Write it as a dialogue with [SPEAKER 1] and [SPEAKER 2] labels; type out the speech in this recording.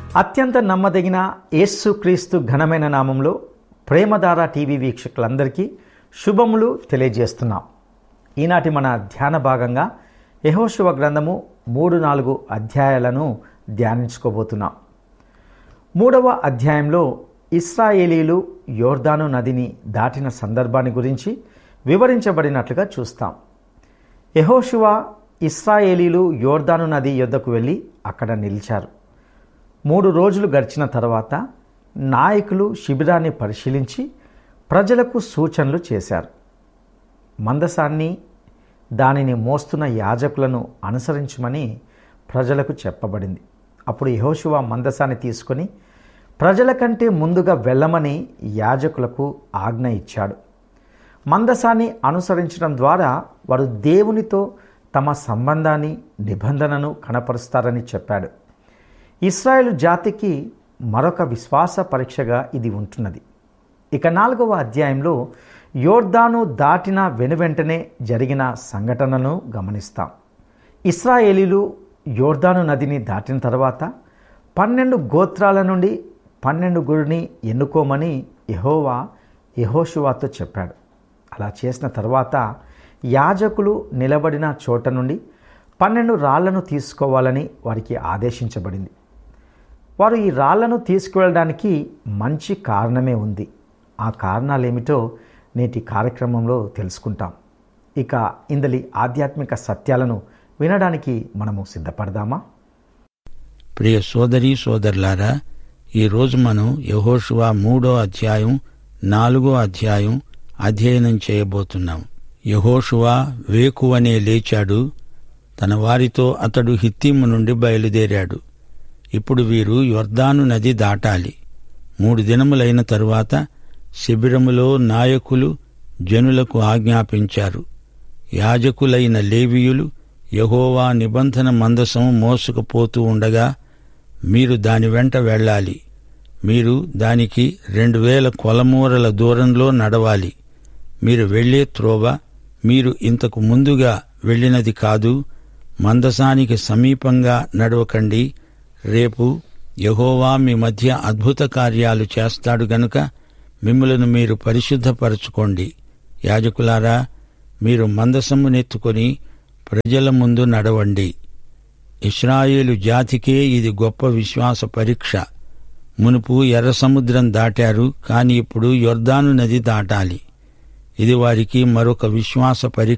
[SPEAKER 1] అత్యంత నమ్మదగిన యేసుక్రీస్తు ఘనమైన నామంలో ప్రేమధార టీవీ వీక్షకులందరికీ శుభములు తెలియజేస్తున్నాం ఈనాటి మన ధ్యాన భాగంగా యహోశివ గ్రంథము మూడు నాలుగు అధ్యాయాలను ధ్యానించుకోబోతున్నాం మూడవ అధ్యాయంలో ఇస్రాయేలీలు యోర్దాను నదిని దాటిన సందర్భాన్ని గురించి వివరించబడినట్లుగా చూస్తాం యహోశివ ఇస్రాయేలీలు యోర్దాను నది యొద్దకు వెళ్ళి అక్కడ నిలిచారు మూడు రోజులు గడిచిన తర్వాత నాయకులు శిబిరాన్ని పరిశీలించి ప్రజలకు సూచనలు చేశారు మందసాన్ని దానిని మోస్తున్న యాజకులను అనుసరించమని ప్రజలకు చెప్పబడింది అప్పుడు యహోశివ మందసాన్ని తీసుకొని ప్రజల కంటే ముందుగా వెళ్ళమని యాజకులకు ఆజ్ఞ ఇచ్చాడు మందసాన్ని అనుసరించడం ద్వారా వారు దేవునితో తమ సంబంధాన్ని నిబంధనను కనపరుస్తారని చెప్పాడు ఇస్రాయేల్ జాతికి మరొక విశ్వాస పరీక్షగా ఇది ఉంటున్నది ఇక నాలుగవ అధ్యాయంలో యోర్దాను దాటిన వెనువెంటనే జరిగిన సంఘటనను గమనిస్తాం ఇస్రాయేలీలు యోర్దాను నదిని దాటిన తర్వాత పన్నెండు గోత్రాల నుండి పన్నెండు గురిని ఎన్నుకోమని యహోవా యహోషువాతో చెప్పాడు అలా చేసిన తర్వాత యాజకులు నిలబడిన చోట నుండి పన్నెండు రాళ్లను తీసుకోవాలని వారికి ఆదేశించబడింది వారు ఈ రాళ్లను తీసుకువెళ్ళడానికి మంచి కారణమే ఉంది ఆ కారణాలు ఏమిటో నేటి కార్యక్రమంలో తెలుసుకుంటాం ఇక ఇందలి ఆధ్యాత్మిక సత్యాలను వినడానికి మనము సిద్ధపడదామా
[SPEAKER 2] ప్రియ సోదరి సోదరులారా ఈరోజు మనం యహోషువ మూడో అధ్యాయం నాలుగో అధ్యాయం అధ్యయనం చేయబోతున్నాం యహోషువ వేకువనే లేచాడు తన వారితో అతడు హిత్తీము నుండి బయలుదేరాడు ఇప్పుడు వీరు యొర్దాను నది దాటాలి మూడు దినములైన తరువాత శిబిరములో నాయకులు జనులకు ఆజ్ఞాపించారు యాజకులైన లేవీయులు యహోవా నిబంధన మందసం మోసుకుపోతూ ఉండగా మీరు దాని వెంట వెళ్ళాలి మీరు దానికి రెండు వేల కొలమూరల దూరంలో నడవాలి మీరు వెళ్లే త్రోవ మీరు ఇంతకు ముందుగా వెళ్ళినది కాదు మందసానికి సమీపంగా నడవకండి రేపు యహోవా మీ మధ్య అద్భుత కార్యాలు చేస్తాడు గనుక మిమ్మలను మీరు పరిశుద్ధపరచుకోండి యాజకులారా మీరు మందసమునెత్తుకొని ప్రజల ముందు నడవండి ఇస్రాయేలు జాతికే ఇది గొప్ప విశ్వాస పరీక్ష మునుపు ఎర్ర సముద్రం దాటారు కాని ఇప్పుడు యొర్దాను నది దాటాలి ఇది వారికి మరొక విశ్వాస పరీక్ష